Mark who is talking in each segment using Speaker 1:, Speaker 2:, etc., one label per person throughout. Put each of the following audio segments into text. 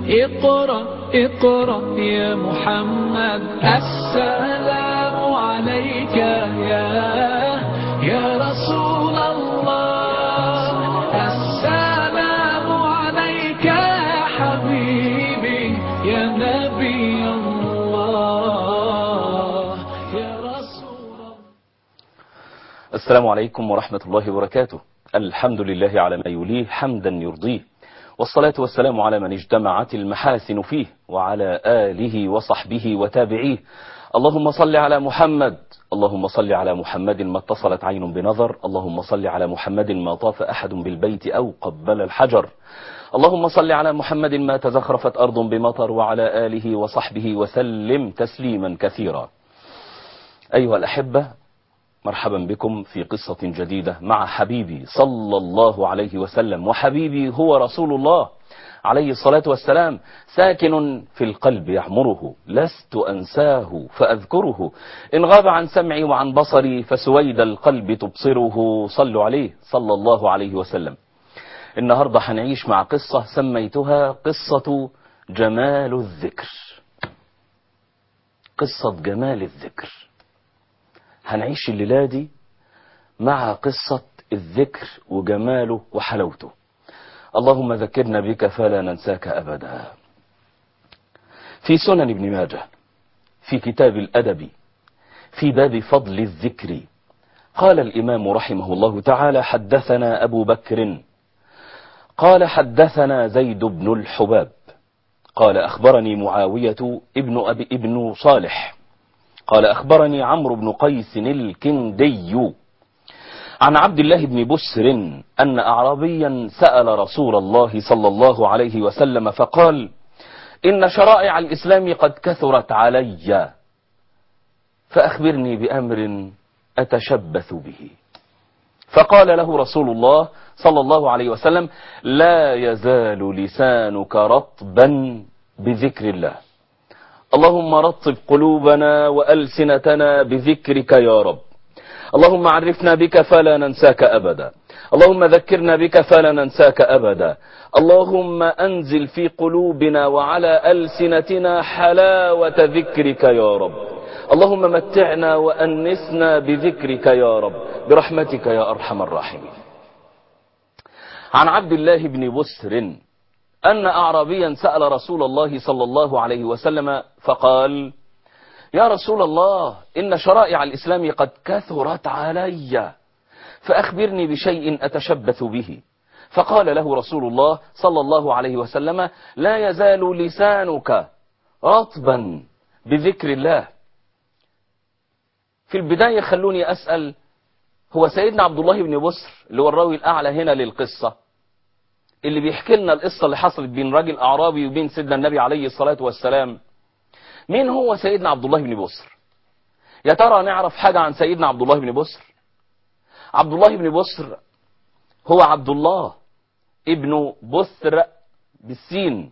Speaker 1: اقرأ اقرأ يا محمد السلام عليك يا يا رسول الله السلام عليك يا حبيبي يا نبي الله يا رسول الله
Speaker 2: السلام عليكم ورحمة الله وبركاته الحمد لله على ما يليه حمدا يرضيه والصلاة والسلام على من اجتمعت المحاسن فيه وعلى آله وصحبه وتابعيه اللهم صل على محمد اللهم صل على محمد ما اتصلت عين بنظر اللهم صل على محمد ما طاف أحد بالبيت أو قبل الحجر اللهم صل على محمد ما تزخرفت أرض بمطر وعلى آله وصحبه وسلم تسليما كثيرا أيها الأحبة مرحبا بكم في قصة جديدة مع حبيبي صلى الله عليه وسلم وحبيبي هو رسول الله عليه الصلاة والسلام ساكن في القلب يعمره لست أنساه فأذكره إن غاب عن سمعي وعن بصري فسويد القلب تبصره صلوا عليه صلى الله عليه وسلم النهاردة هنعيش مع قصة سميتها قصة جمال الذكر قصة جمال الذكر هنعيش الليلة دي مع قصة الذكر وجماله وحلاوته اللهم ذكرنا بك فلا ننساك أبدا في سنن ابن ماجه في كتاب الأدب في باب فضل الذكر قال الإمام رحمه الله تعالى حدثنا أبو بكر قال حدثنا زيد بن الحباب قال أخبرني معاوية ابن, أبي ابن صالح قال أخبرني عمرو بن قيس الكندي عن عبد الله بن بسر أن أعرابيا سأل رسول الله صلى الله عليه وسلم فقال إن شرائع الإسلام قد كثرت علي فأخبرني بأمر أتشبث به فقال له رسول الله صلى الله عليه وسلم لا يزال لسانك رطبا بذكر الله اللهم رطب قلوبنا وألسنتنا بذكرك يا رب اللهم عرفنا بك فلا ننساك أبدا اللهم ذكرنا بك فلا ننساك أبدا اللهم أنزل في قلوبنا وعلى ألسنتنا حلاوة ذكرك يا رب اللهم متعنا وأنسنا بذكرك يا رب برحمتك يا أرحم الراحمين عن عبد الله بن بسر أن أعرابيا سأل رسول الله صلى الله عليه وسلم فقال يا رسول الله إن شرائع الإسلام قد كثرت علي فأخبرني بشيء أتشبث به فقال له رسول الله صلى الله عليه وسلم لا يزال لسانك رطبا بذكر الله في البداية خلوني أسأل هو سيدنا عبد الله بن بسر اللي هو الراوي الأعلى هنا للقصة اللي بيحكي لنا القصة اللي حصلت بين راجل أعرابي وبين سيدنا النبي عليه الصلاة والسلام مين هو سيدنا عبد الله بن بسر يا ترى نعرف حاجة عن سيدنا عبد الله بن بسر عبد الله بن بسر هو عبد الله ابن بسر بالسين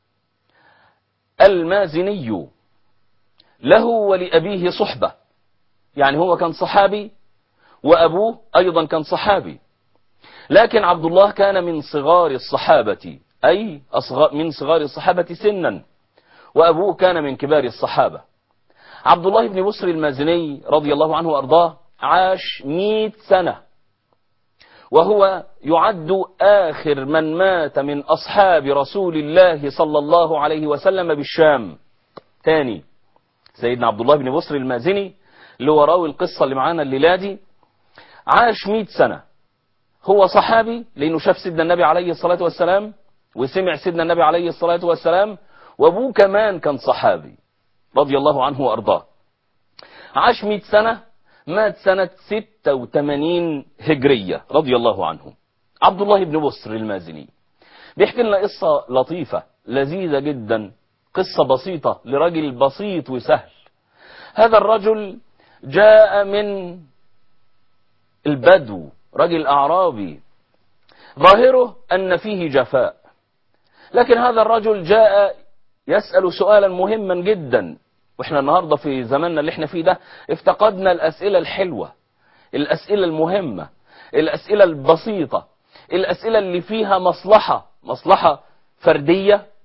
Speaker 2: المازني له ولأبيه صحبة يعني هو كان صحابي وأبوه أيضا كان صحابي لكن عبد الله كان من صغار الصحابة أي من صغار الصحابة سنا وأبوه كان من كبار الصحابة عبد الله بن بسر المازني رضي الله عنه وأرضاه عاش مئة سنة وهو يعد آخر من مات من أصحاب رسول الله صلى الله عليه وسلم بالشام تاني سيدنا عبد الله بن بسر المازني اللي هو راوي القصة اللي معانا الليلة دي عاش مئة سنة هو صحابي لأنه شاف سيدنا النبي عليه الصلاة والسلام وسمع سيدنا النبي عليه الصلاة والسلام وابوه كمان كان صحابي رضي الله عنه وارضاه عاش 100 سنة مات سنة 86 هجرية رضي الله عنه عبد الله بن بسر المازني بيحكي لنا قصة لطيفة لذيذة جدا قصة بسيطة لرجل بسيط وسهل هذا الرجل جاء من البدو رجل أعرابي ظاهره أن فيه جفاء لكن هذا الرجل جاء يسأل سؤالا مهما جدا واحنا النهاردة في زماننا اللي احنا فيه ده افتقدنا الأسئلة الحلوة الأسئلة المهمة الأسئلة البسيطة الأسئلة اللي فيها مصلحة مصلحة فردية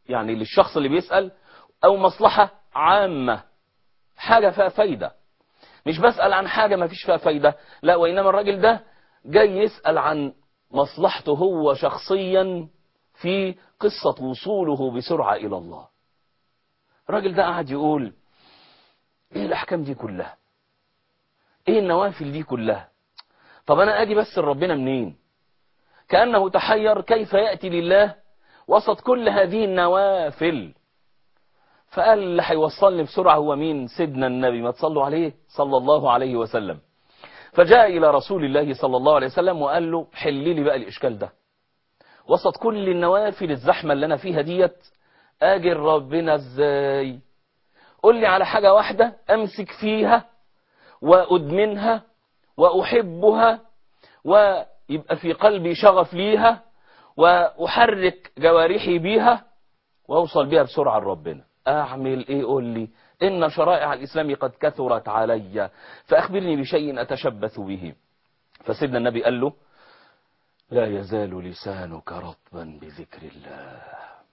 Speaker 2: يعني للشخص اللي بيسأل او مصلحة عامة حاجة فيها فايدة مش بسأل عن حاجة ما فيش فيها فايدة لا وإنما الراجل ده جاي يسأل عن مصلحته هو شخصيا في قصة وصوله بسرعة إلى الله الراجل ده قاعد يقول ايه الأحكام دي كلها ايه النوافل دي كلها طب أنا أجي بس لربنا منين كأنه تحير كيف يأتي لله وسط كل هذه النوافل فقال اللي هيوصلني بسرعة هو مين سيدنا النبي ما تصلوا عليه صلى الله عليه وسلم فجاء إلى رسول الله صلى الله عليه وسلم وقال له حل لي بقى الإشكال ده وسط كل النوافل الزحمة اللي أنا فيها ديت أجر ربنا إزاي قل لي على حاجة واحدة أمسك فيها وأدمنها وأحبها ويبقى في قلبي شغف ليها وأحرك جوارحي بيها وأوصل بيها بسرعة لربنا أعمل إيه قول لي إن شرائع الإسلام قد كثرت علي فأخبرني بشيء أتشبث به فسيدنا النبي قال له لا يزال لسانك رطبا بذكر الله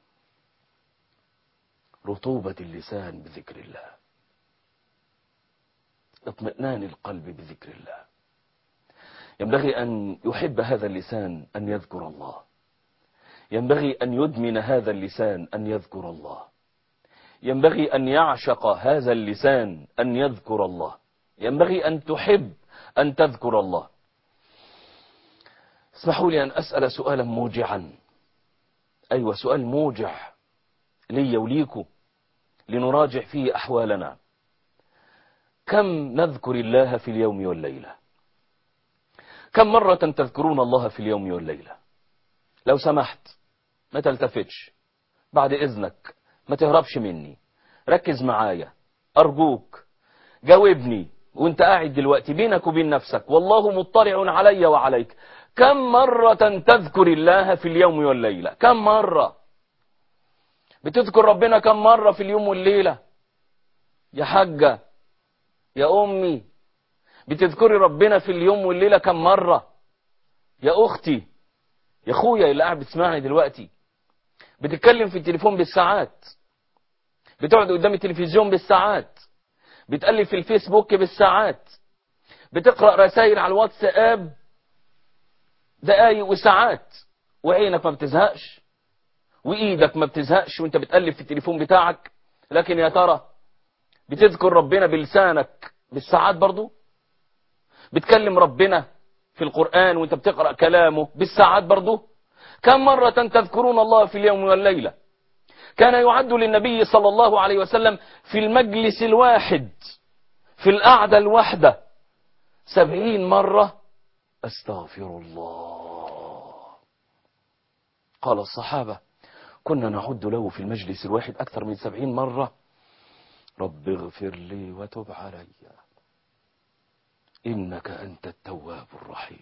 Speaker 2: رطوبة اللسان بذكر الله اطمئنان القلب بذكر الله ينبغي أن يحب هذا اللسان أن يذكر الله ينبغي أن يدمن هذا اللسان أن يذكر الله ينبغي أن يعشق هذا اللسان أن يذكر الله ينبغي أن تحب أن تذكر الله اسمحوا لي أن أسأل سؤالا موجعا أيوة سؤال موجع لي وليكم لنراجع فيه أحوالنا كم نذكر الله في اليوم والليلة كم مرة تذكرون الله في اليوم والليلة لو سمحت ما تلتفتش بعد إذنك ما تهربش مني ركز معايا أرجوك جاوبني وانت قاعد دلوقتي بينك وبين نفسك والله مطلع علي وعليك كم مرة تذكر الله في اليوم والليلة كم مرة بتذكر ربنا كم مرة في اليوم والليلة يا حاجة يا أمي بتذكري ربنا في اليوم والليلة كم مرة يا أختي يا أخويا اللي قاعد بتسمعني دلوقتي بتتكلم في التليفون بالساعات بتقعد قدام التلفزيون بالساعات بتقلب في الفيسبوك بالساعات بتقرأ رسائل على الواتساب دقايق وساعات وعينك ما بتزهقش وإيدك ما بتزهقش وانت بتقلب في التليفون بتاعك لكن يا ترى بتذكر ربنا بلسانك بالساعات برضو بتكلم ربنا في القرآن وانت بتقرأ كلامه بالساعات برضو كم مرة تذكرون الله في اليوم والليلة كان يعد للنبي صلى الله عليه وسلم في المجلس الواحد في القعدة الواحدة سبعين مرة أستغفر الله قال الصحابة كنا نعد له في المجلس الواحد أكثر من سبعين مرة رب اغفر لي وتب علي إنك أنت التواب الرحيم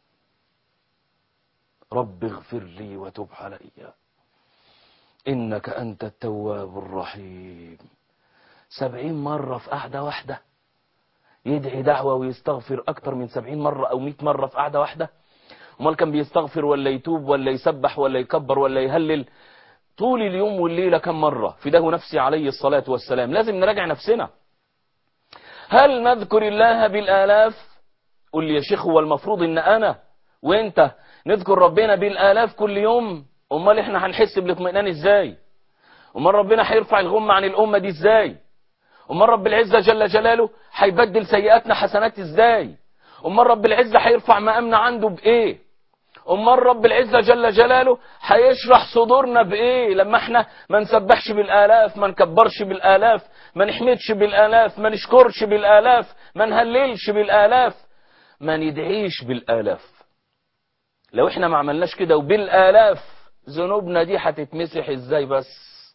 Speaker 2: رب اغفر لي وتب علي إنك أنت التواب الرحيم سبعين مرة في قعدة واحدة يدعي دعوة ويستغفر أكتر من سبعين مرة أو مئة مرة في قعدة واحدة امال كان بيستغفر ولا يتوب ولا يسبح ولا يكبر ولا يهلل طول اليوم والليلة كم مرة فداه نفسي عليه الصلاة والسلام لازم نراجع نفسنا هل نذكر الله بالآلاف قل لي يا شيخ هو المفروض ان انا وانت نذكر ربنا بالآلاف كل يوم امال احنا هنحس بالاطمئنان ازاي امال ربنا هيرفع الغمة عن الامة دي ازاي امال رب العزة جل جلاله هيبدل سيئاتنا حسنات ازاي امال رب العزة هيرفع مقامنا عنده بايه امال رب العزة جل جلاله هيشرح صدورنا بايه لما احنا ما نسبحش بالالاف ما نكبرش بالالاف ما نحمدش بالالاف ما نشكرش بالالاف ما نهللش بالالاف ما ندعيش بالالاف لو احنا ما عملناش كده وبالالاف ذنوبنا دي هتتمسح ازاي بس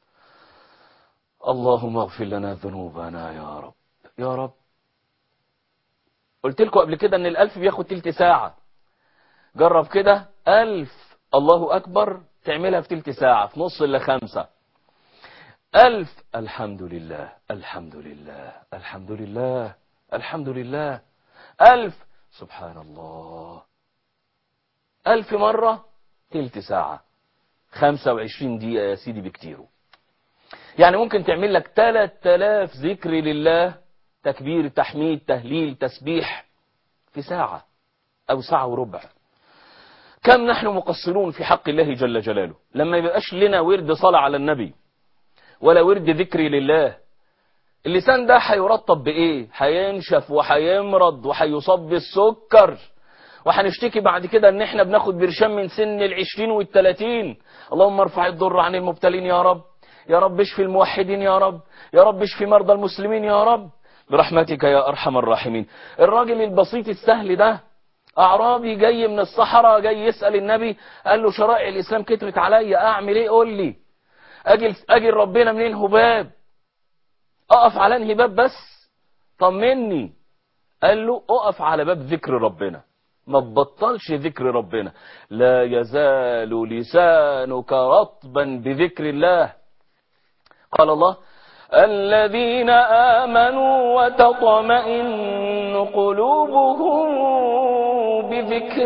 Speaker 2: اللهم اغفر لنا ذنوبنا يا رب يا رب قلت لكم قبل كده ان الالف بياخد تلت ساعة جرب كده ألف الله أكبر تعملها في تلت ساعة في نص إلا خمسة ألف الحمد لله الحمد لله الحمد لله الحمد لله ألف سبحان الله ألف مرة تلت ساعة 25 دقيقة يا سيدي بكتيره يعني ممكن تعمل لك 3000 ذكر لله تكبير تحميد تهليل تسبيح في ساعة أو ساعة وربع كم نحن مقصرون في حق الله جل جلاله لما يبقاش لنا ورد صلاة على النبي ولا ورد ذكر لله اللسان ده هيرطب بإيه هينشف وهيمرض وهيصاب بالسكر وهنشتكي بعد كده ان احنا بناخد برشام من سن العشرين والتلاتين اللهم ارفع الضر عن المبتلين يا رب يا رب اشفي الموحدين يا رب يا رب اشفي مرضى المسلمين يا رب برحمتك يا ارحم الراحمين الراجل البسيط السهل ده اعرابي جاي من الصحراء جاي يسأل النبي قال له شرائع الاسلام كترت عليا اعمل ايه قول لي اجي اجي ربنا منين هباب اقف على انهي باب بس طمني قال له اقف على باب ذكر ربنا ما تبطلش ذكر ربنا لا يزال لسانك رطبا بذكر الله قال الله الذين آمنوا وتطمئن قلوبهم بذكر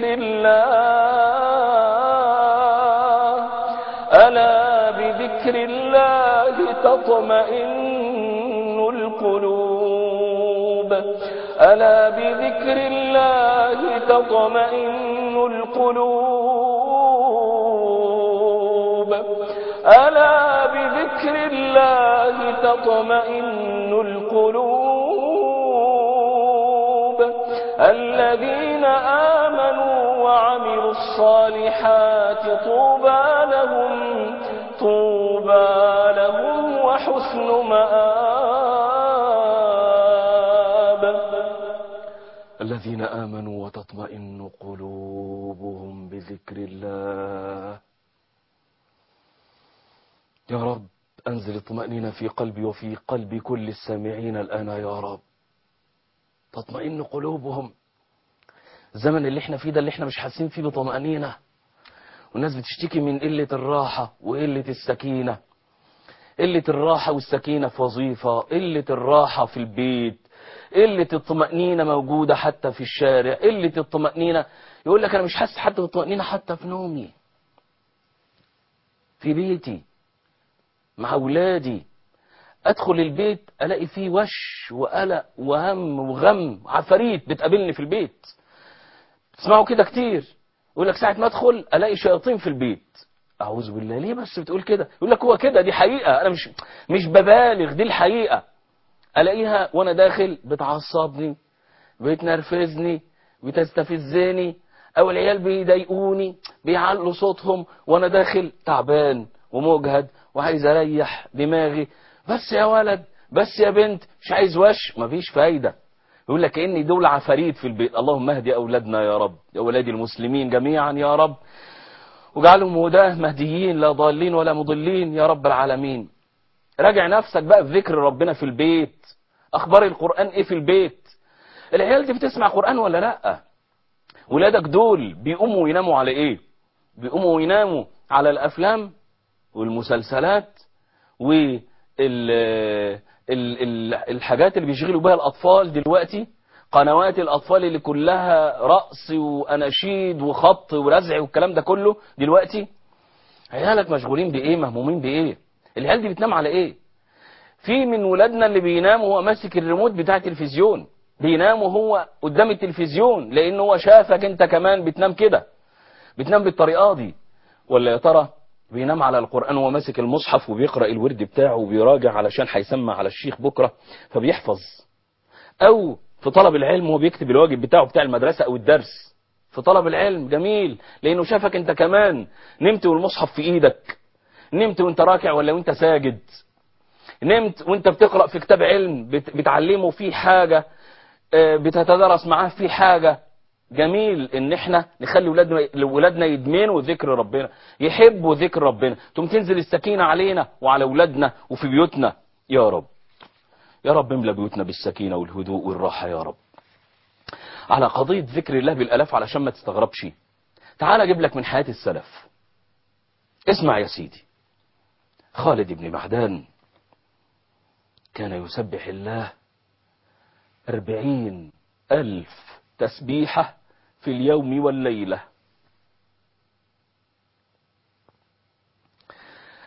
Speaker 2: الله ألا بذكر الله تطمئن القلوب ألا بذكر الله تطمئن القلوب ألا بذكر الله تطمئن القلوب الذين آمنوا وعملوا الصالحات طوبى لهم طوبى لهم وحسن مآب الذين آمنوا وتطمئن قلوبهم بذكر الله يا رب أنزل الطمأنينة في قلبي وفي قلب كل السامعين الآن يا رب تطمئن قلوبهم الزمن اللي احنا فيه ده اللي احنا مش حاسين فيه بطمأنينة والناس بتشتكي من قلة الراحة وقلة السكينة قلة الراحة والسكينة في وظيفة قلة الراحة في البيت قلة الطمأنينة موجودة حتى في الشارع قلة الطمأنينة يقول لك أنا مش حاسس حتى بالطمأنينة حتى في نومي في بيتي مع أولادي أدخل البيت ألاقي فيه وش وقلق وهم وغم عفاريت بتقابلني في البيت تسمعوا كده كتير يقول لك ساعة ما أدخل ألاقي شياطين في البيت أعوذ بالله ليه بس بتقول كده يقول لك هو كده دي حقيقة أنا مش مش ببالغ دي الحقيقة ألاقيها وأنا داخل بتعصبني بتنرفزني بتستفزني أو العيال بيضايقوني بيعلوا صوتهم وأنا داخل تعبان ومجهد وعايز أريح دماغي بس يا ولد بس يا بنت مش عايز وش مفيش فايدة يقول لك إني دول عفاريت في البيت اللهم اهدي أولادنا يا رب يا أولادي المسلمين جميعا يا رب واجعلهم هداه مهديين لا ضالين ولا مضلين يا رب العالمين راجع نفسك بقى في ذكر ربنا في البيت اخبار القرآن ايه في البيت العيال دي بتسمع قرآن ولا لا ولادك دول بيقوموا ويناموا على ايه بيقوموا ويناموا على الافلام والمسلسلات وال ال- ال- الحاجات اللي بيشغلوا بها الاطفال دلوقتي قنوات الاطفال اللي كلها رقص واناشيد وخط ورزع والكلام ده كله دلوقتي عيالك مشغولين بايه مهمومين بايه العيال دي بتنام على ايه في من ولادنا اللي بينام وهو ماسك الريموت بتاع التلفزيون بينام وهو قدام التلفزيون لان هو شافك انت كمان بتنام كده بتنام بالطريقه دي ولا يا ترى بينام على القرآن وهو ماسك المصحف وبيقرأ الورد بتاعه وبيراجع علشان هيسمع على الشيخ بكرة فبيحفظ أو في طلب العلم وهو بيكتب الواجب بتاعه بتاع المدرسة أو الدرس في طلب العلم جميل لأنه شافك أنت كمان نمت والمصحف في إيدك نمت وانت راكع ولا وانت ساجد نمت وانت بتقرأ في كتاب علم بت- بتعلمه فيه حاجة آه، بتتدرس معاه فيه حاجة جميل ان احنا نخلي ولادنا ولادنا يدمنوا ذكر ربنا يحبوا ذكر ربنا تقوم تنزل السكينة علينا وعلى ولادنا وفي بيوتنا يا رب يا رب املى بيوتنا بالسكينة والهدوء والراحة يا رب على قضية ذكر الله بالألاف علشان ما تستغربش تعال اجيب لك من حياة السلف اسمع يا سيدي خالد بن معدان كان يسبح الله أربعين ألف تسبيحة في اليوم والليلة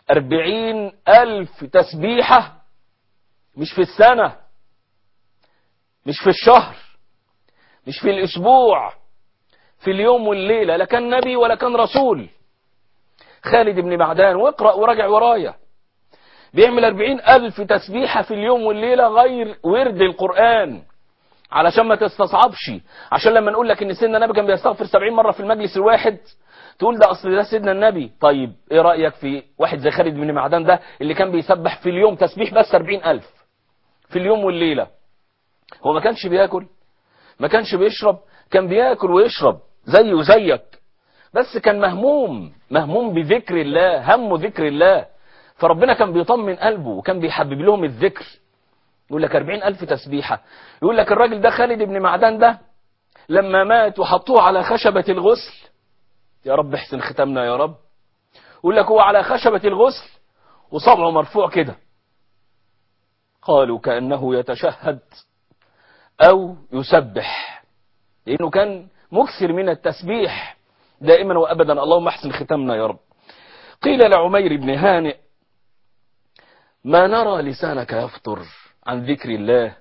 Speaker 2: أربعين ألف تسبيحة مش في السنة مش في الشهر مش في الأسبوع في اليوم والليلة لا كان نبي ولا كان رسول خالد بن معدان واقرأ وراجع ورايا بيعمل أربعين ألف تسبيحة في اليوم والليلة غير ورد القرآن علشان ما تستصعبش عشان لما نقول لك ان سيدنا النبي كان بيستغفر سبعين مرة في المجلس الواحد تقول ده اصل ده سيدنا النبي طيب ايه رأيك في واحد زي خالد بن معدان ده اللي كان بيسبح في اليوم تسبيح بس أربعين ألف في اليوم والليلة هو ما كانش بياكل ما كانش بيشرب كان بياكل ويشرب زيه وزيك بس كان مهموم مهموم بذكر الله همه ذكر الله فربنا كان بيطمن قلبه وكان بيحبب لهم الذكر يقول لك أربعين ألف تسبيحة يقول لك الراجل ده خالد بن معدان ده لما مات وحطوه على خشبة الغسل يا رب احسن ختمنا يا رب يقول لك هو على خشبة الغسل وصبعه مرفوع كده قالوا كأنه يتشهد أو يسبح لأنه كان مكثر من التسبيح دائما وأبدا اللهم احسن ختمنا يا رب قيل لعمير بن هانئ ما نرى لسانك يفطر عن ذكر الله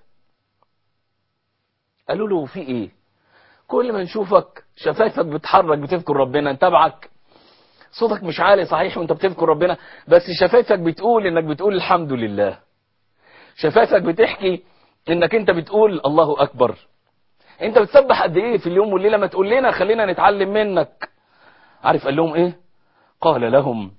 Speaker 2: قالوا له في ايه كل ما نشوفك شفايفك بتحرك بتذكر ربنا نتابعك صوتك مش عالي صحيح وانت بتذكر ربنا بس شفايفك بتقول انك بتقول الحمد لله شفايفك بتحكي انك انت بتقول الله اكبر انت بتسبح قد ايه في اليوم والليله ما تقول لنا خلينا نتعلم منك عارف قال لهم ايه قال لهم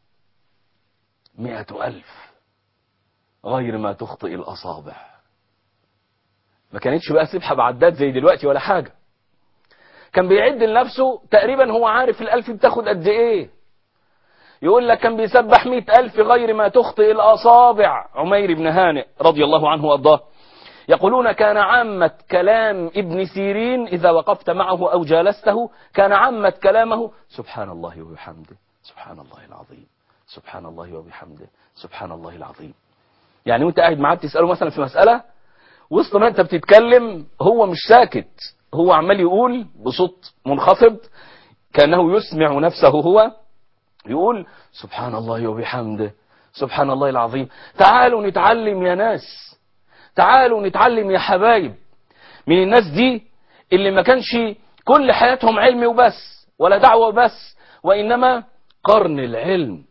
Speaker 2: مئة ألف غير ما تخطئ الأصابع ما كانتش بقى سبحة بعدات زي دلوقتي ولا حاجة كان بيعد لنفسه تقريبا هو عارف الألف بتاخد قد إيه يقول لك كان بيسبح مئة ألف غير ما تخطئ الأصابع عمير بن هانئ رضي الله عنه وأرضاه يقولون كان عامة كلام ابن سيرين إذا وقفت معه أو جالسته كان عامة كلامه سبحان الله وبحمده سبحان الله العظيم سبحان الله وبحمده سبحان الله العظيم يعني وانت قاعد معاه بتسأله مثلا في مسألة وسط ما انت بتتكلم هو مش ساكت هو عمال يقول بصوت منخفض كأنه يسمع نفسه هو يقول سبحان الله وبحمده سبحان الله العظيم تعالوا نتعلم يا ناس تعالوا نتعلم يا حبايب من الناس دي اللي ما كانش كل حياتهم علم وبس ولا دعوة وبس وإنما قرن العلم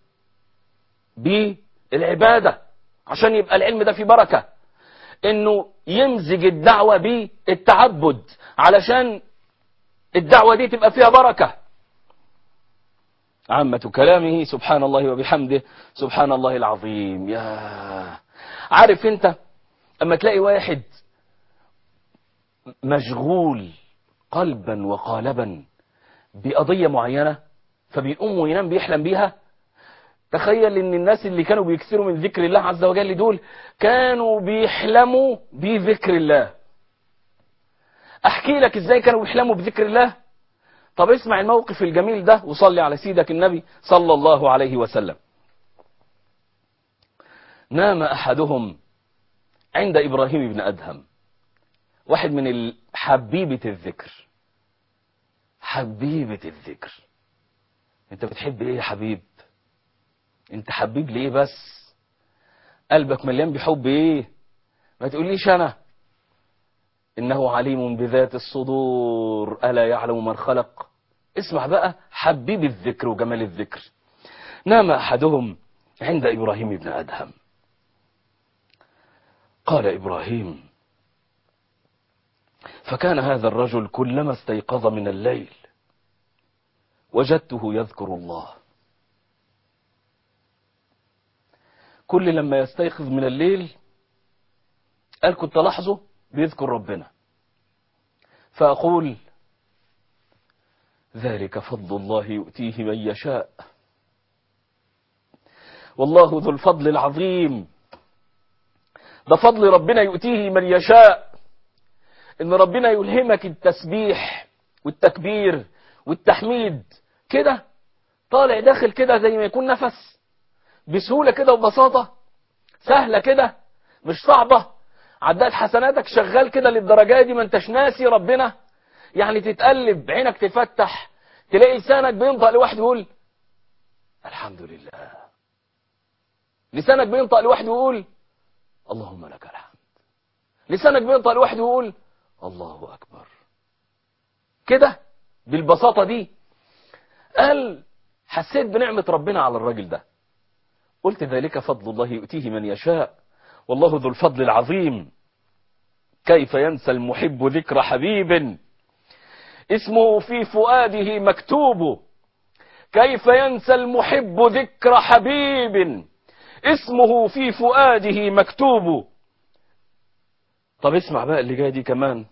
Speaker 2: بالعبادة عشان يبقى العلم ده فيه بركة انه يمزج الدعوة بالتعبد علشان الدعوة دي تبقى فيها بركة عامة كلامه سبحان الله وبحمده سبحان الله العظيم يا عارف انت اما تلاقي واحد مشغول قلبا وقالبا بقضية معينة فبيقوم وينام بيحلم بيها تخيل ان الناس اللي كانوا بيكثروا من ذكر الله عز وجل دول كانوا بيحلموا بذكر الله احكي لك ازاي كانوا بيحلموا بذكر الله طب اسمع الموقف الجميل ده وصلي على سيدك النبي صلى الله عليه وسلم نام احدهم عند ابراهيم بن ادهم واحد من حبيبة الذكر حبيبة الذكر انت بتحب ايه يا حبيب انت حبيب ليه بس قلبك مليان بحب ايه ما تقوليش انا انه عليم بذات الصدور الا يعلم من خلق اسمع بقى حبيب الذكر وجمال الذكر نام احدهم عند ابراهيم بن ادهم قال ابراهيم فكان هذا الرجل كلما استيقظ من الليل وجدته يذكر الله كل لما يستيقظ من الليل قال كنت لاحظه بيذكر ربنا فأقول ذلك فضل الله يؤتيه من يشاء والله ذو الفضل العظيم ده فضل ربنا يؤتيه من يشاء ان ربنا يلهمك التسبيح والتكبير والتحميد كده طالع داخل كده زي ما يكون نفس بسهولة كده وببساطة سهلة كده مش صعبة عداد حسناتك شغال كده للدرجة دي ما انتش ناسي ربنا يعني تتقلب عينك تفتح تلاقي لسانك بينطق لوحده يقول الحمد لله لسانك بينطق لوحده ويقول اللهم لك الحمد لسانك بينطق لوحده ويقول الله أكبر كده بالبساطة دي قال حسيت بنعمة ربنا على الراجل ده قلت ذلك فضل الله يؤتيه من يشاء والله ذو الفضل العظيم كيف ينسى المحب ذكر حبيب اسمه في فؤاده مكتوب كيف ينسى المحب ذكر حبيب اسمه في فؤاده مكتوب طب اسمع بقى اللي جاي دي كمان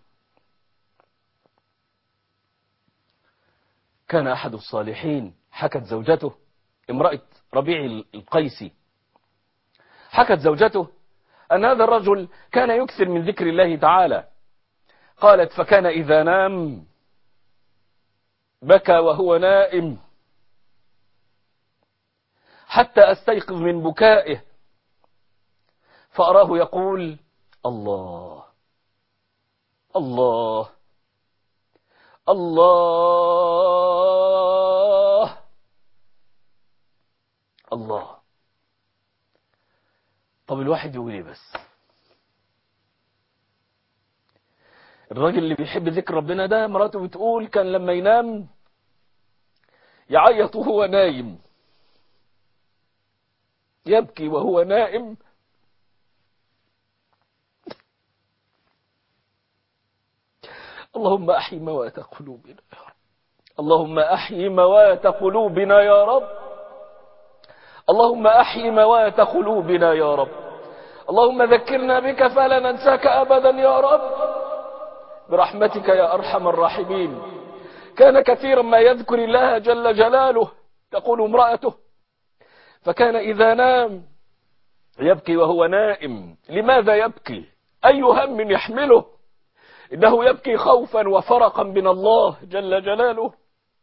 Speaker 2: كان أحد الصالحين حكت زوجته امرأة ربيع القيسي حكت زوجته أن هذا الرجل كان يكثر من ذكر الله تعالى قالت فكان إذا نام بكى وهو نائم حتى أستيقظ من بكائه فأراه يقول الله الله الله الله طب الواحد يقول ايه بس الراجل اللي بيحب ذكر ربنا ده مراته بتقول كان لما ينام يعيط وهو نايم يبكي وهو نائم اللهم أحي موات قلوبنا يا رب اللهم أحي موات قلوبنا يا رب اللهم أحي موات قلوبنا يا رب اللهم ذكرنا بك فلا ننساك أبدا يا رب برحمتك يا أرحم الراحمين كان كثيرا ما يذكر الله جل جلاله تقول امرأته فكان إذا نام يبكي وهو نائم لماذا يبكي أي هم يحمله إنه يبكي خوفا وفرقا من الله جل جلاله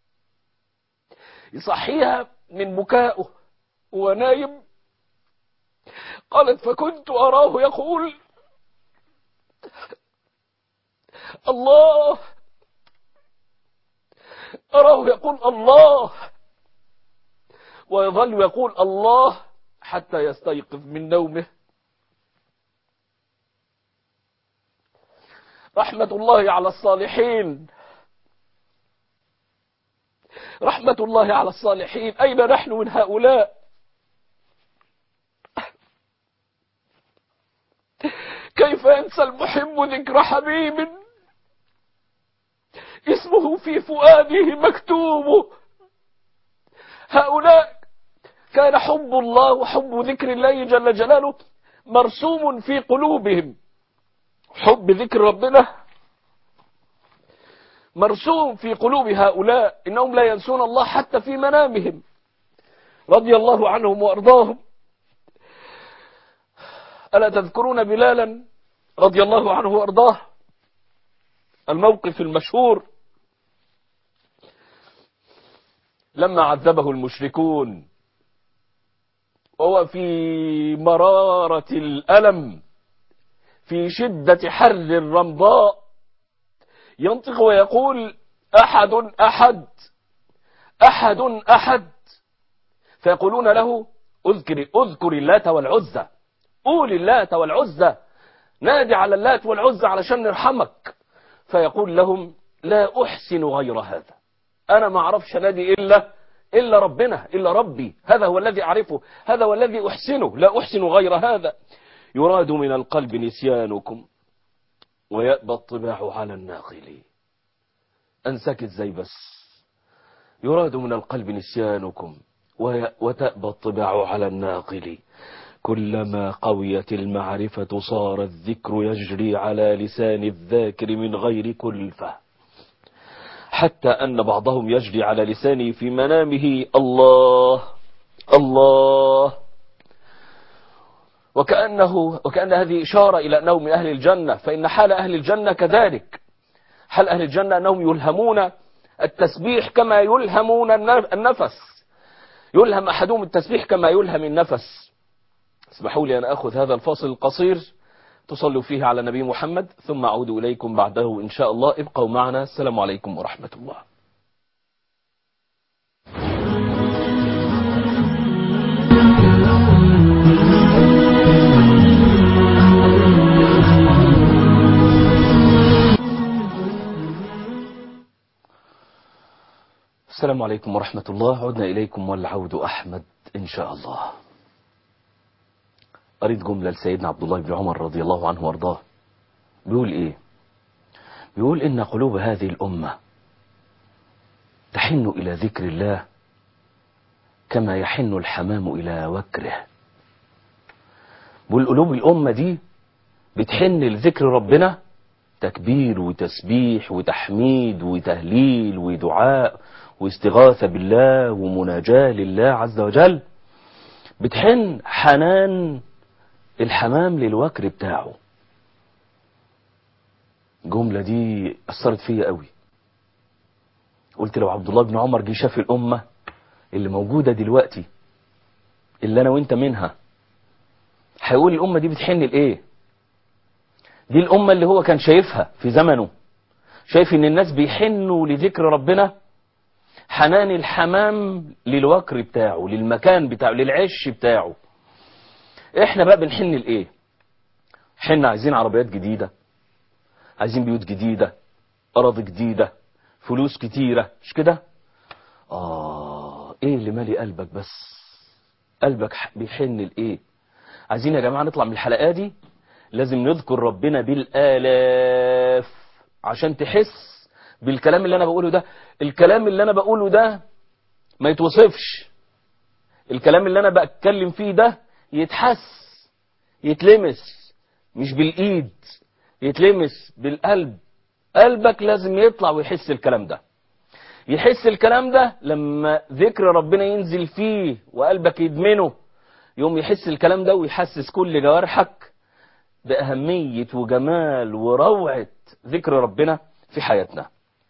Speaker 2: يصحيها من بكائه وهو نايم قالت فكنت أراه يقول الله أراه يقول الله ويظل يقول الله حتى يستيقظ من نومه رحمة الله على الصالحين رحمة الله على الصالحين أين نحن من هؤلاء كيف ينسى المحب ذكر حبيب اسمه في فؤاده مكتوب هؤلاء كان حب الله وحب ذكر الله جل جلاله مرسوم في قلوبهم حب ذكر ربنا مرسوم في قلوب هؤلاء إنهم لا ينسون الله حتى في منامهم رضي الله عنهم وأرضاهم ألا تذكرون بلالا رضي الله عنه وأرضاه الموقف المشهور لما عذبه المشركون وهو في مرارة الألم في شدة حر الرمضاء ينطق ويقول أحد أحد أحد أحد فيقولون له اذكر اذكر اللات والعزى قول اللات والعزى نادي على اللات والعزى علشان نرحمك فيقول لهم لا أحسن غير هذا أنا ما أعرفش نادي إلا إلا ربنا إلا ربي هذا هو الذي أعرفه هذا هو الذي أحسنه لا أحسن غير هذا يراد من القلب نسيانكم ويأبى الطباع على الناقل أنساك ازاي بس يراد من القلب نسيانكم وتأبى الطباع على الناقل كلما قويت المعرفة صار الذكر يجري على لسان الذاكر من غير كلفة حتى أن بعضهم يجري على لسانه في منامه الله الله وكأنه وكأن هذه إشارة إلى أنه من أهل الجنة فإن حال أهل الجنة كذلك حال أهل الجنة أنهم يلهمون التسبيح كما يلهمون النفس يلهم أحدهم التسبيح كما يلهم النفس اسمحوا لي أن أخذ هذا الفاصل القصير تصلوا فيه على نبي محمد ثم أعود إليكم بعده إن شاء الله ابقوا معنا السلام عليكم ورحمة الله السلام عليكم ورحمة الله عدنا إليكم والعود أحمد إن شاء الله قريت جملة لسيدنا عبد الله بن عمر رضي الله عنه وارضاه بيقول إيه بيقول إن قلوب هذه الأمة تحن إلى ذكر الله كما يحن الحمام إلى وكره بيقول قلوب الأمة دي بتحن لذكر ربنا تكبير وتسبيح وتحميد وتهليل ودعاء واستغاثة بالله ومناجاة لله عز وجل بتحن حنان الحمام للوكر بتاعه الجملة دي أثرت فيا قوي قلت لو عبد الله بن عمر جه شاف الأمة اللي موجودة دلوقتي اللي أنا وأنت منها هيقول الأمة دي بتحن لإيه دي الأمة اللي هو كان شايفها في زمنه شايف إن الناس بيحنوا لذكر ربنا حنان الحمام للوكر بتاعه للمكان بتاعه للعش بتاعه احنا بقى بنحن لإيه حنا عايزين عربيات جديدة عايزين بيوت جديدة أراضي جديدة فلوس كتيرة مش كده آه إيه اللي مالي قلبك بس قلبك بيحن لإيه عايزين يا جماعة نطلع من الحلقة دي لازم نذكر ربنا بالآلاف عشان تحس بالكلام اللي أنا بقوله ده الكلام اللي أنا بقوله ده ما يتوصفش الكلام اللي أنا بتكلم فيه ده يتحس يتلمس مش بالإيد يتلمس بالقلب قلبك لازم يطلع ويحس الكلام ده يحس الكلام ده لما ذكر ربنا ينزل فيه وقلبك يدمنه يوم يحس الكلام ده ويحسس كل جوارحك بأهمية وجمال وروعة ذكر ربنا في حياتنا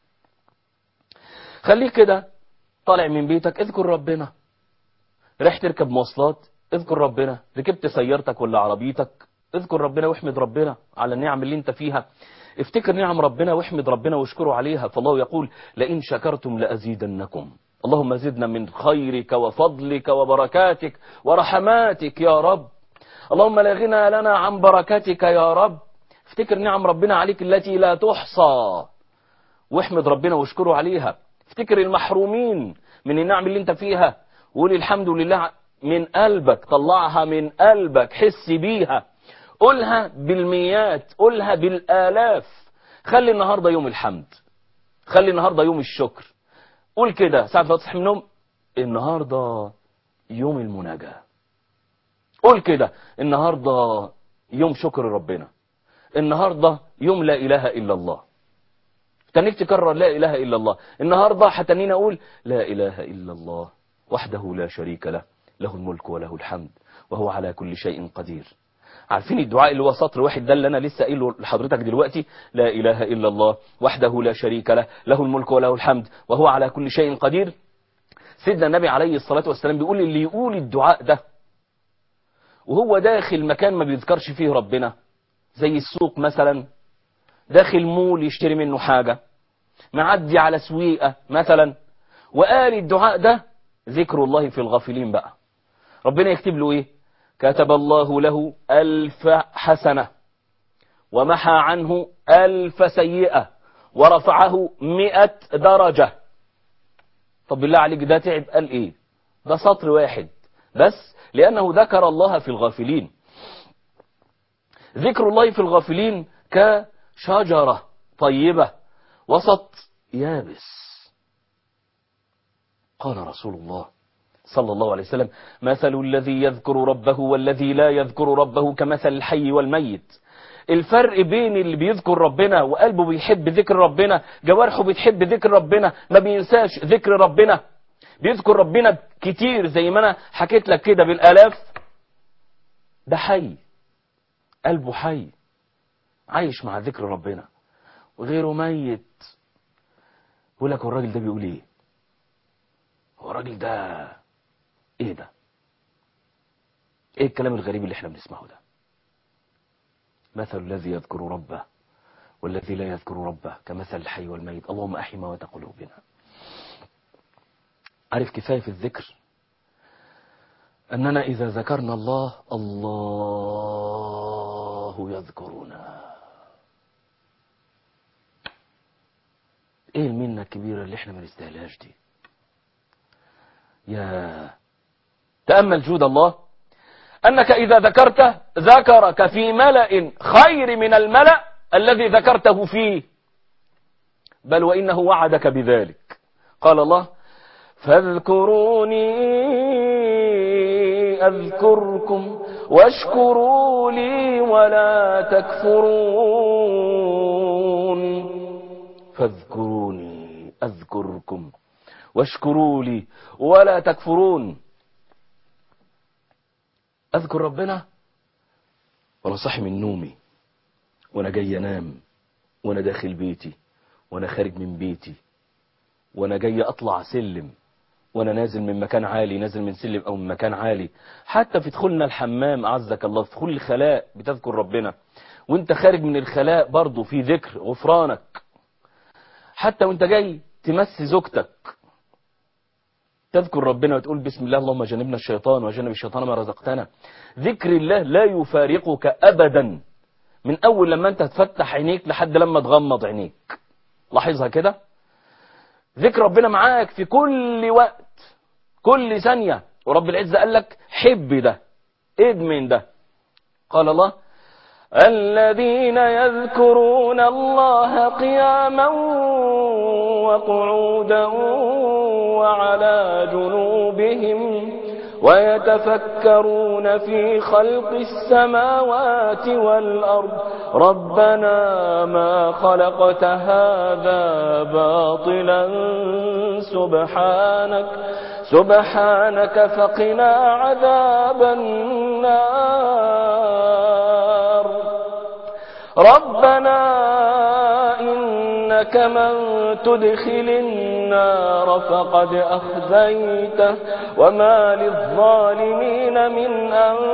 Speaker 2: خليك كده طالع من بيتك اذكر ربنا رايح تركب مواصلات اذكر ربنا ركبت سيارتك ولا عربيتك اذكر ربنا واحمد ربنا على النعم اللي انت فيها افتكر نعم ربنا واحمد ربنا واشكره عليها فالله يقول لئن شكرتم لأزيدنكم اللهم زدنا من خيرك وفضلك وبركاتك ورحماتك يا رب اللهم لا غنى لنا عن بركاتك يا رب افتكر نعم ربنا عليك التي لا تحصى واحمد ربنا واشكره عليها افتكر المحرومين من النعم اللي انت فيها وقول الحمد لله من قلبك طلعها من قلبك حس بيها قولها بالميات قولها بالآلاف خلي النهاردة يوم الحمد خلي النهاردة يوم الشكر قول كده ساعة ما تصحى من النوم النهاردة يوم المناجاة قول كده النهاردة يوم شكر ربنا النهاردة يوم لا إله إلا الله تنيك تكرر لا إله إلا الله النهاردة حتنين أقول لا إله إلا الله وحده لا شريك له له الملك وله الحمد وهو على كل شيء قدير عارفين الدعاء اللي هو سطر واحد ده اللي انا لسه قايله لحضرتك دلوقتي لا اله الا الله وحده لا شريك له له الملك وله الحمد وهو على كل شيء قدير سيدنا النبي عليه الصلاه والسلام بيقول اللي يقول الدعاء ده وهو داخل مكان ما بيذكرش فيه ربنا زي السوق مثلا داخل مول يشتري منه حاجه معدي على سويقه مثلا وقال الدعاء ده ذكر الله في الغافلين بقى ربنا يكتب له ايه كتب الله له ألف حسنة ومحى عنه ألف سيئة ورفعه مئة درجة طب بالله عليك ده تعب قال ايه ده سطر واحد بس لأنه ذكر الله في الغافلين ذكر الله في الغافلين كشجرة طيبة وسط يابس قال رسول الله صلى الله عليه وسلم مثل الذي يذكر ربه والذي لا يذكر ربه كمثل الحي والميت الفرق بين اللي بيذكر ربنا وقلبه بيحب ذكر ربنا جوارحه بتحب ذكر ربنا ما بينساش ذكر ربنا بيذكر ربنا كتير زي ما انا حكيت لك كده بالالاف ده حي قلبه حي عايش مع ذكر ربنا وغيره ميت يقول لك هو الراجل ده بيقول ايه هو الراجل ده ايه ده ايه الكلام الغريب اللي احنا بنسمعه ده مثل الذي يذكر ربه والذي لا يذكر ربه كمثل الحي والميت اللهم احي موات قلوبنا عارف كفايه في الذكر اننا اذا ذكرنا الله الله يذكرنا ايه المنه الكبيره اللي احنا ما نستاهلهاش دي يا تأمل جود الله أنك إذا ذكرته ذكرك في ملأ خير من الملأ الذي ذكرته فيه بل وإنه وعدك بذلك قال الله فاذكروني أذكركم واشكروا لي ولا تكفرون فاذكروني أذكركم واشكروا لي ولا تكفرون أذكر ربنا وأنا صاحي من نومي وأنا جاي أنام وأنا داخل بيتي وأنا خارج من بيتي وأنا جاي أطلع سلم وأنا نازل من مكان عالي نازل من سلم أو من مكان عالي حتى في دخولنا الحمام أعزك الله في دخول الخلاء بتذكر ربنا وانت خارج من الخلاء برضه في ذكر غفرانك حتى وانت جاي تمسي زوجتك تذكر ربنا وتقول بسم الله اللهم جنبنا الشيطان وجنب الشيطان ما رزقتنا ذكر الله لا يفارقك أبدا من أول لما أنت تفتح عينيك لحد لما تغمض عينيك لاحظها كده ذكر ربنا معاك في كل وقت كل ثانية ورب العزة قال لك حب ده ادمن ده قال الله الذين يذكرون الله قياما وقعودا وعلى جنوبهم ويتفكرون في خلق السماوات والأرض ربنا ما خلقت هذا باطلا سبحانك سبحانك فقنا عذاب النار ربنا إنك من تدخل النار فقد أخزيته وما للظالمين من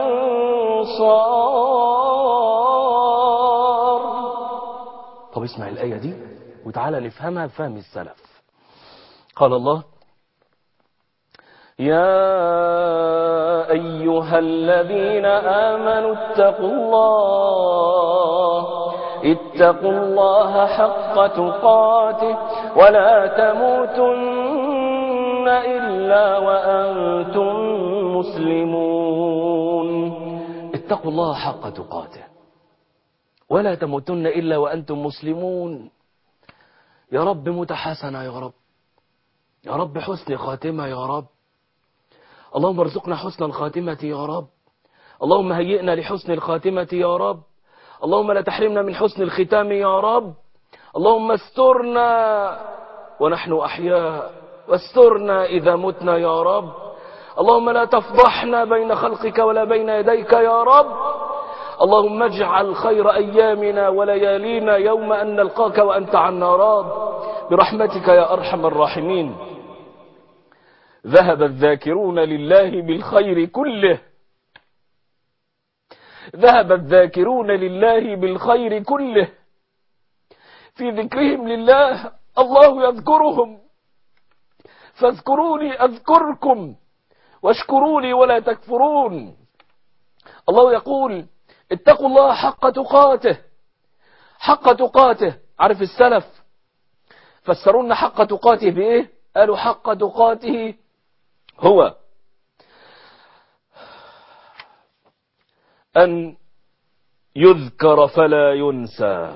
Speaker 2: أنصار طب اسمع الآية دي وتعالى نفهمها بفهم السلف قال الله يا أيها الذين آمنوا اتقوا الله اتقوا الله حق تقاته ولا تموتن إلا وأنتم مسلمون اتقوا الله حق تقاته ولا تموتن إلا وأنتم مسلمون يا رب متحسنة يا رب يا رب حسن خاتمة يا رب اللهم ارزقنا حسن الخاتمة يا رب اللهم هيئنا لحسن الخاتمة يا رب اللهم لا تحرمنا من حسن الختام يا رب اللهم استرنا ونحن أحياء واسترنا إذا متنا يا رب اللهم لا تفضحنا بين خلقك ولا بين يديك يا رب اللهم اجعل خير أيامنا وليالينا يوم أن نلقاك وأنت عنا راض برحمتك يا أرحم الراحمين ذهب الذاكرون لله بالخير كله ذهب الذاكرون لله بالخير كله في ذكرهم لله الله يذكرهم فاذكروني أذكركم واشكروني ولا تكفرون الله يقول اتقوا الله حق تقاته حق تقاته عارف السلف فسرون حق تقاته بإيه قالوا حق تقاته هو أن يذكر فلا ينسى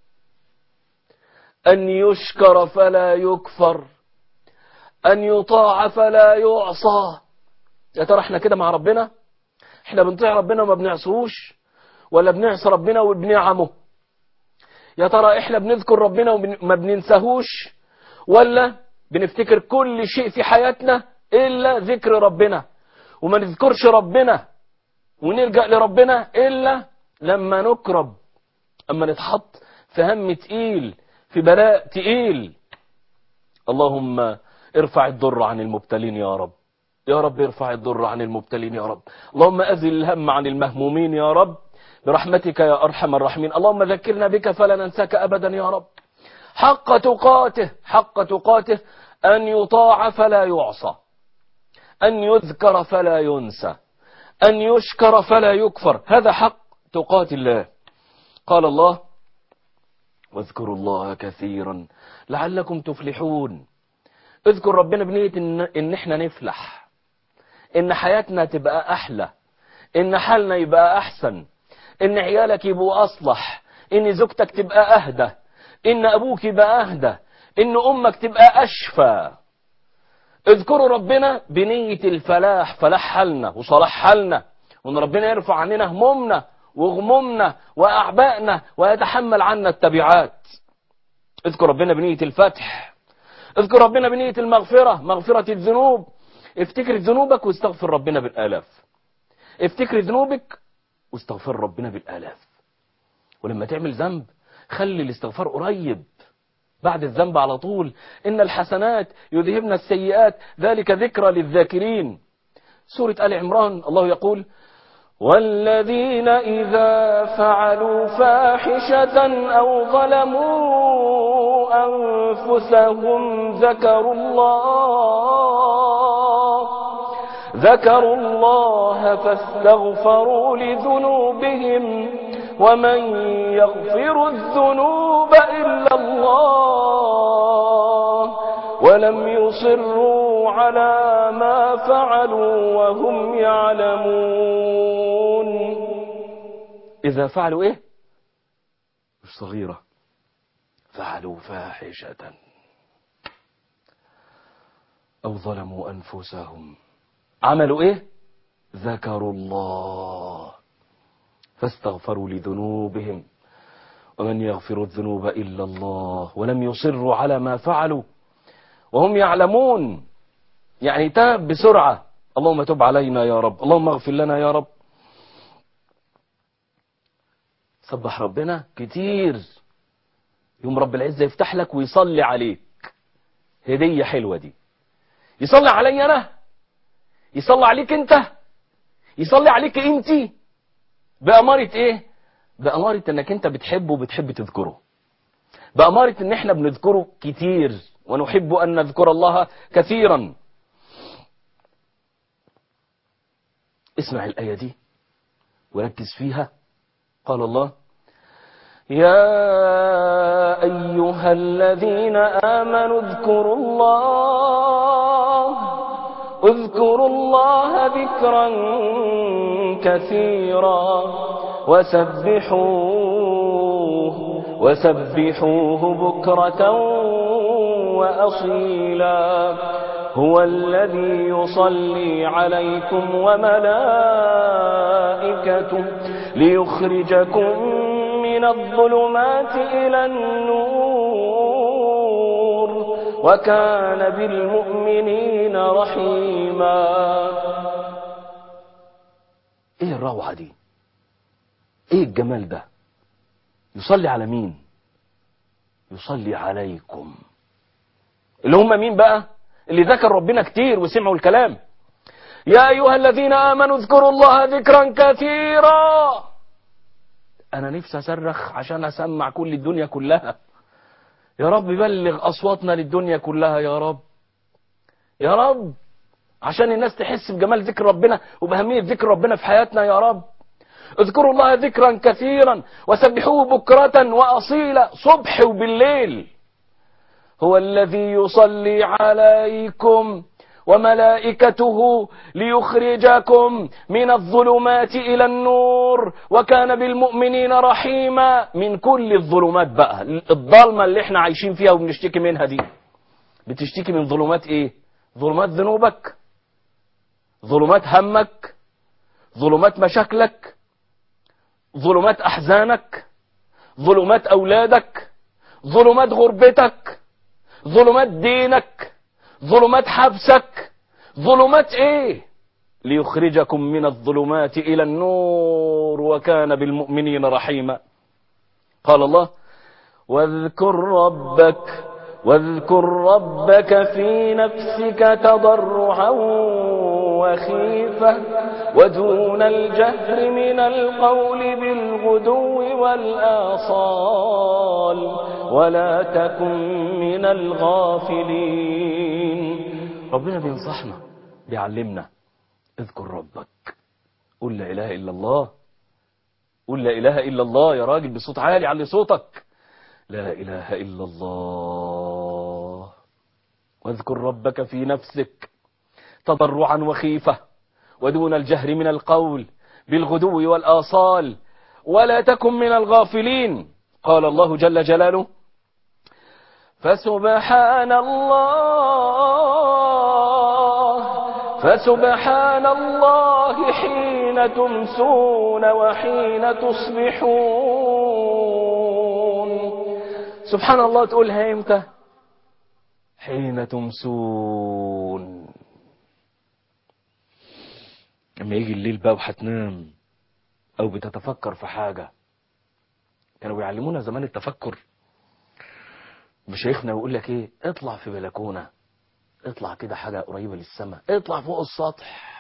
Speaker 2: أن يشكر فلا يكفر أن يطاع فلا يعصى يا ترى احنا كده مع ربنا احنا بنطيع ربنا وما بنعصوش ولا بنعصى ربنا وبنعمه يا ترى احنا بنذكر ربنا وما بننساهوش ولا بنفتكر كل شيء في حياتنا إلا ذكر ربنا وما نذكرش ربنا ونلجأ لربنا إلا لما نكرب أما نتحط في هم تقيل في بلاء تقيل اللهم ارفع الضر عن المبتلين يا رب يا رب ارفع الضر عن المبتلين يا رب اللهم أزل الهم عن المهمومين يا رب برحمتك يا أرحم الراحمين اللهم ذكرنا بك فلا ننساك أبدا يا رب حق تقاته حق تقاته أن يطاع فلا يعصى أن يذكر فلا ينسى أن يشكر فلا يكفر هذا حق تقات الله قال الله واذكروا الله كثيرا لعلكم تفلحون اذكر ربنا بنية إن, إن احنا نفلح ان حياتنا تبقى احلى ان حالنا يبقى احسن ان عيالك يبقوا اصلح ان زوجتك تبقى اهدى ان ابوك يبقى اهدى ان امك تبقى اشفى اذكروا ربنا بنية الفلاح فلاح حالنا وصلاح حالنا وان ربنا يرفع عننا همومنا وغمومنا واعبائنا ويتحمل عنا التبعات اذكر ربنا بنية الفتح اذكر ربنا بنية المغفرة مغفرة الذنوب افتكر ذنوبك واستغفر ربنا بالالاف افتكر ذنوبك واستغفر ربنا بالالاف ولما تعمل ذنب خلي الاستغفار قريب بعد الذنب على طول إن الحسنات يذهبن السيئات ذلك ذكرى للذاكرين سورة آل عمران الله يقول والذين إذا فعلوا فاحشة أو ظلموا أنفسهم ذكروا الله ذكروا الله فاستغفروا لذنوبهم ومن يغفر الذنوب إلا الله ولم يصروا على ما فعلوا وهم يعلمون إذا فعلوا إيه مش صغيرة فعلوا فاحشة أو ظلموا أنفسهم عملوا إيه ذكروا الله فاستغفروا لذنوبهم ومن يغفر الذنوب إلا الله ولم يصروا على ما فعلوا وهم يعلمون يعني تاب بسرعة اللهم تب علينا يا رب اللهم اغفر لنا يا رب سبح ربنا كتير يوم رب العزة يفتح لك ويصلي عليك هدية حلوة دي يصلي علي أنا يصلي عليك أنت يصلي عليك أنت بأمارة إيه بأمارة أنك أنت بتحبه وبتحب تذكره بأمارة أن احنا بنذكره كتير ونحب أن نذكر الله كثيرا اسمع الآية دي وركز فيها قال الله يا أيها الذين آمنوا اذكروا الله اذكروا الله ذكرا كثيرا وسبحوه وسبحوه بكرة وأصيلا هو الذي يصلي عليكم وملائكته ليخرجكم من الظلمات إلى النور وكان بالمؤمنين رحيما ايه الروعة دي ايه الجمال ده يصلي على مين يصلي عليكم اللي هم مين بقى اللي ذكر ربنا كتير وسمعوا الكلام يا أيها الذين آمنوا اذكروا الله ذكرا كثيرا أنا نفسي أصرخ عشان أسمع كل الدنيا كلها يا رب بلغ أصواتنا للدنيا كلها يا رب يا رب عشان الناس تحس بجمال ذكر ربنا وبأهمية ذكر ربنا في حياتنا يا رب اذكروا الله ذكرا كثيرا وسبحوه بكرة وأصيلا صبح وبالليل هو الذي يصلي عليكم وملائكته ليخرجكم من الظلمات إلى النور وكان بالمؤمنين رحيما من كل الظلمات بقى الضلمة اللي احنا عايشين فيها وبنشتكي منها دي بتشتكي من ظلمات ايه ظلمات ذنوبك ظلمات همك ظلمات مشاكلك ظلمات أحزانك ظلمات أولادك ظلمات غربتك ظلمات دينك ظلمات حبسك ظلمات ايه ليخرجكم من الظلمات إلى النور وكان بالمؤمنين رحيما قال الله واذكر ربك واذكر ربك في نفسك تضرعا وخيفة ودون الجهر من القول بالغدو والآصال ولا تكن من الغافلين ربنا بينصحنا بيعلمنا اذكر ربك قل لا إله إلا الله قل لا إله إلا الله يا راجل بصوت عالي علي صوتك لا إله إلا الله واذكر ربك في نفسك تضرعا وخيفة ودون الجهر من القول بالغدو والآصال ولا تكن من الغافلين قال الله جل جلاله فسبحان الله فسبحان الله حين تمسون وحين تصبحون سبحان الله تقولها امتى حين تمسون لما يجي الليل بقى وهتنام او بتتفكر في حاجة كانوا بيعلمونا زمان التفكر مشايخنا ويقول لك ايه اطلع في بلكونة اطلع كده حاجة قريبة للسماء اطلع فوق السطح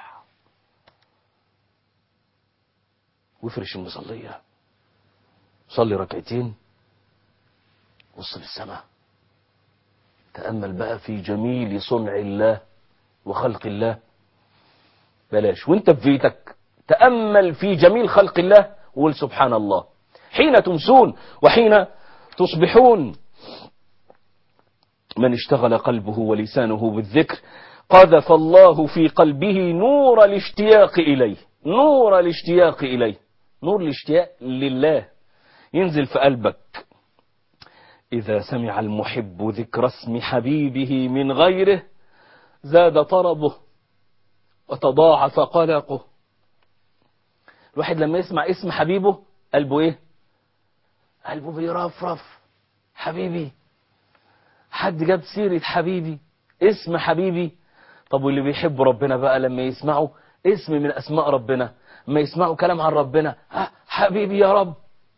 Speaker 2: وافرش المصلية صلي ركعتين بص للسماء تأمل بقى في جميل صنع الله وخلق الله بلاش وانت في بيتك تأمل في جميل خلق الله وقول سبحان الله حين تمسون وحين تصبحون من اشتغل قلبه ولسانه بالذكر قذف الله في قلبه نور الاشتياق إليه نور الاشتياق إليه نور الاشتياق لله ينزل في قلبك إذا سمع المحب ذكر اسم حبيبه من غيره زاد طربه وتضاعف قلقه الواحد لما يسمع اسم حبيبه قلبه ايه قلبه بيرفرف حبيبي حد جاب سيرة حبيبي اسم حبيبي طب واللي بيحب ربنا بقى لما يسمعوا اسم من اسماء ربنا لما يسمعوا كلام عن ربنا ها حبيبي يا رب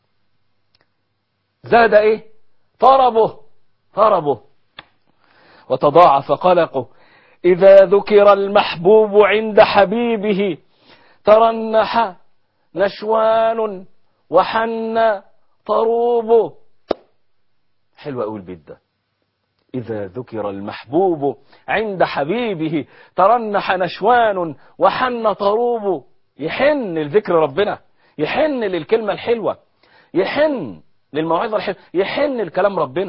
Speaker 2: زاد ايه طربه طربه وتضاعف قلقه إذا ذكر المحبوب عند حبيبه ترنح نشوان وحن طروب حلوة أقول البيت ده إذا ذكر المحبوب عند حبيبه ترنح نشوان وحن طروب يحن لذكر ربنا يحن للكلمة الحلوة يحن للموعظة الحلوة يحن لكلام ربنا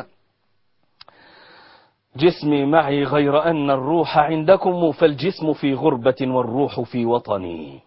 Speaker 2: جسمي معي غير أن الروح عندكم فالجسم في غربة والروح في وطني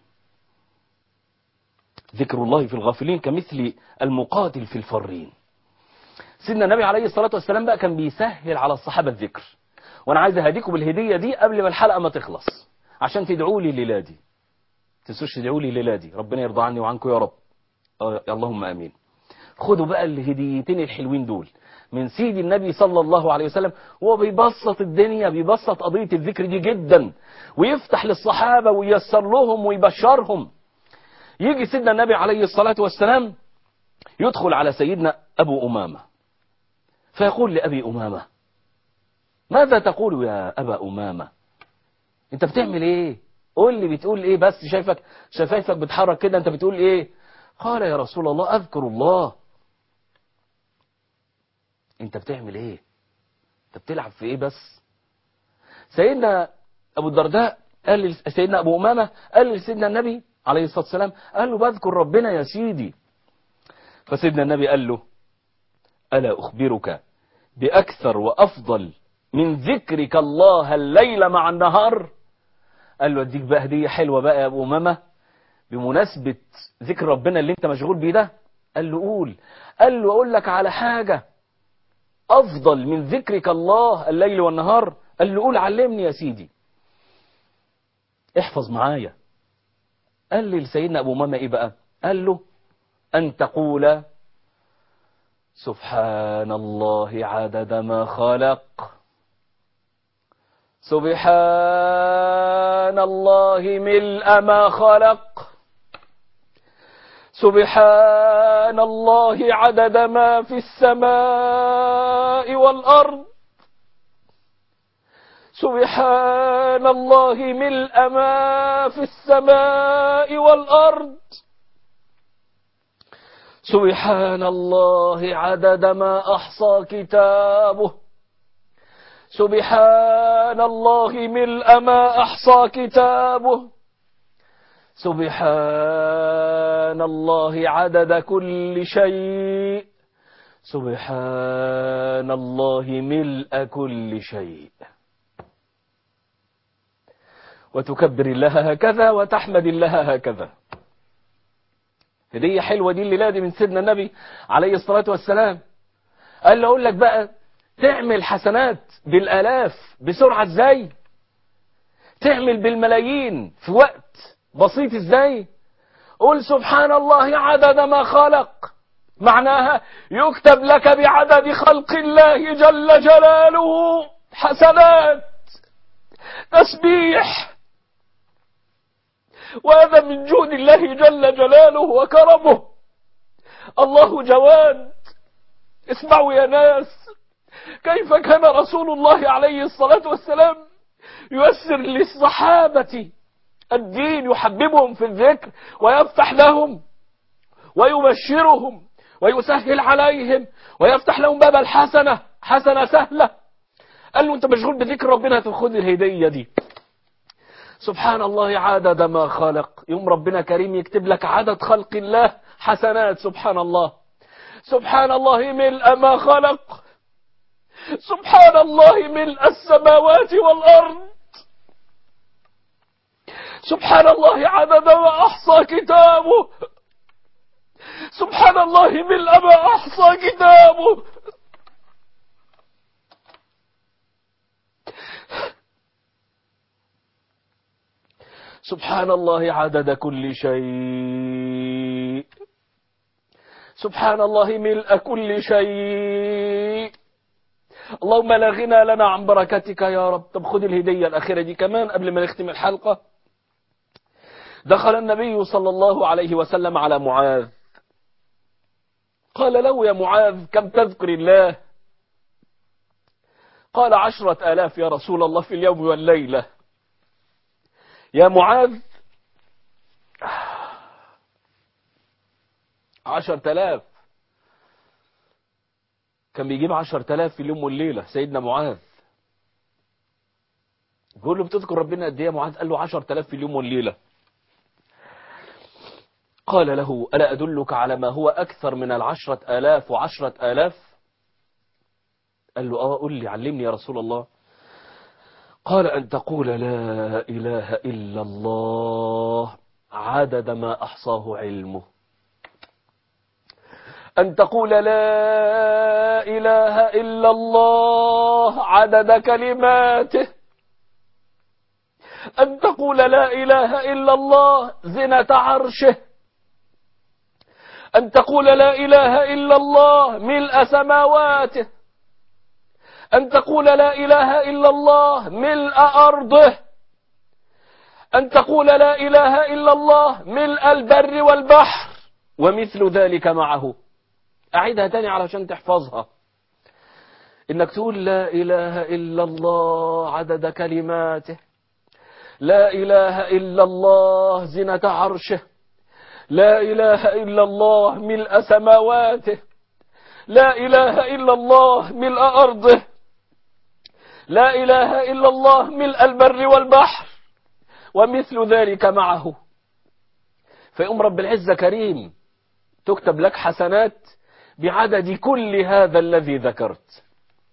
Speaker 2: ذكر الله في الغافلين كمثل المقاتل في الفرين سيدنا النبي عليه الصلاة والسلام بقى كان بيسهل على الصحابة الذكر وانا عايز اهديكم بالهدية دي قبل ما الحلقة ما تخلص عشان تدعوا لي ليلادي تنسوش تدعوا لي ليلادي ربنا يرضى عني وعنكم يا رب آه اللهم امين خدوا بقى الهديتين الحلوين دول من سيد النبي صلى الله عليه وسلم وهو بيبسط الدنيا بيبسط قضية الذكر دي جدا ويفتح للصحابة وييسر لهم ويبشرهم يجي سيدنا النبي عليه الصلاة والسلام يدخل على سيدنا أبو أمامة فيقول لأبي أمامة ماذا تقول يا أبا أمامة انت بتعمل ايه قول لي بتقول ايه بس شايفك شفايفك بتحرك كده انت بتقول ايه قال يا رسول الله أذكر الله انت بتعمل ايه انت بتلعب في ايه بس سيدنا ابو الدرداء قال سيدنا ابو امامه قال لسيدنا النبي عليه الصلاه والسلام قال له بذكر ربنا يا سيدي فسيدنا النبي قال له الا اخبرك باكثر وافضل من ذكرك الله الليل مع النهار قال له اديك بقى هديه حلوه بقى يا ابو امامه بمناسبه ذكر ربنا اللي انت مشغول بيه ده قال له قول قال له اقول لك على حاجه أفضل من ذكرك الله الليل والنهار قال له قول علمني يا سيدي احفظ معايا قال لي لسيدنا أبو ماما إيه بقى قال له أن تقول سبحان الله عدد ما خلق سبحان الله ملء ما خلق سبحان الله عدد ما في السماء والأرض سبحان الله ملء ما في السماء والأرض سبحان الله عدد ما أحصى كتابه سبحان الله ملء ما أحصى كتابه سبحان الله عدد كل شيء سبحان الله ملء كل شيء وتكبر الله هكذا وتحمد الله هكذا هدية حلوة دي الليلة دي من سيدنا النبي عليه الصلاة والسلام قال له أقول لك بقى تعمل حسنات بالآلاف بسرعة ازاي تعمل بالملايين في وقت بسيط ازاي قل سبحان الله عدد ما خلق معناها يكتب لك بعدد خلق الله جل جلاله حسنات تسبيح وهذا من جود الله جل جلاله وكرمه الله جواد اسمعوا يا ناس كيف كان رسول الله عليه الصلاة والسلام ييسر للصحابة الدين يحببهم في الذكر ويفتح لهم ويبشرهم ويسهل عليهم ويفتح لهم باب الحسنة حسنة سهلة قال له انت مشغول بذكر ربنا تاخد الهدية دي سبحان الله عدد ما خلق يوم ربنا كريم يكتب لك عدد خلق الله حسنات سبحان الله سبحان الله ملء ما خلق سبحان الله ملء السماوات والأرض سبحان الله عدد ما أحصى كتابه سبحان الله ملء ما أحصى كتابه سبحان الله عدد كل شيء سبحان الله ملء كل شيء اللهم لا غنى لنا عن بركتك يا رب طب خد الهدية الأخيرة دي كمان قبل ما نختم الحلقة دخل النبي صلى الله عليه وسلم على معاذ قال له يا معاذ كم تذكر الله قال عشرة آلاف يا رسول الله في اليوم والليلة يا معاذ عشر تلاف كان بيجيب عشر تلاف في اليوم والليلة سيدنا معاذ بيقول له بتذكر ربنا قد ايه يا معاذ قال له عشر تلاف في اليوم والليلة قال له ألا أدلك على ما هو أكثر من العشرة آلاف وعشرة آلاف قال له آه قل لي علمني يا رسول الله قال أن تقول لا إله إلا الله عدد ما أحصاه علمه أن تقول لا إله إلا الله عدد كلماته أن تقول لا إله إلا الله زنة عرشه أن تقول لا إله إلا الله ملء سماواته أن تقول لا إله إلا الله ملء أرضه أن تقول لا إله إلا الله ملء البر والبحر ومثل ذلك معه أعيدها تاني علشان تحفظها إنك تقول لا إله إلا الله عدد كلماته لا إله إلا الله زنة عرشه لا إله إلا الله ملء سماواته لا إله إلا الله ملء أرضه لا إله إلا الله ملء البر والبحر ومثل ذلك معه فيقوم رب العزة كريم تكتب لك حسنات بعدد كل هذا الذي ذكرت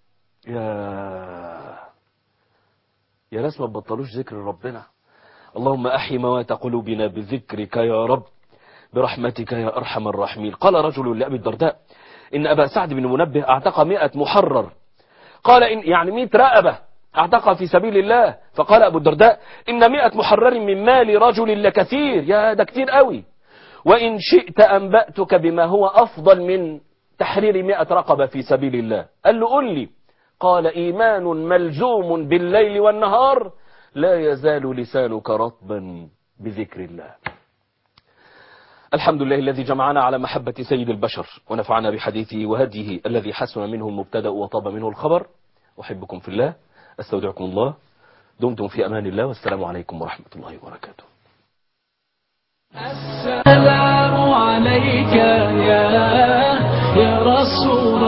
Speaker 2: يا يا ناس ما تبطلوش ذكر ربنا اللهم أحي موات قلوبنا بذكرك يا رب برحمتك يا أرحم الراحمين قال رجل لأبي الدرداء إن أبا سعد بن منبه أعتق مئة محرر قال إن يعني مئة رقبة أعتقها في سبيل الله فقال أبو الدرداء إن مئة محرر من مال رجل لكثير يا ده كتير قوي وإن شئت أنبأتك بما هو أفضل من تحرير مئة رقبة في سبيل الله قال له قل لي قال إيمان ملزوم بالليل والنهار لا يزال لسانك رطبا بذكر الله الحمد لله الذي جمعنا على محبة سيد البشر ونفعنا بحديثه وهديه الذي حسن منه المبتدأ وطاب منه الخبر أحبكم في الله أستودعكم الله دمتم في أمان الله والسلام عليكم ورحمة الله وبركاته
Speaker 1: السلام عليك يا يا رسول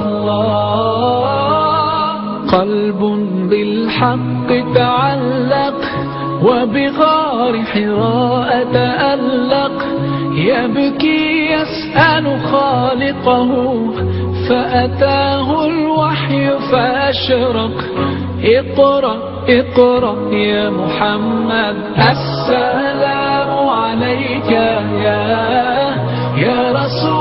Speaker 1: الله قلب بالحق تعلق وبغار حراء تألق يبكي يسأل خالقه فأتاه الوحي فأشرق اقرأ اقرأ يا محمد السلام عليك يا يا رسول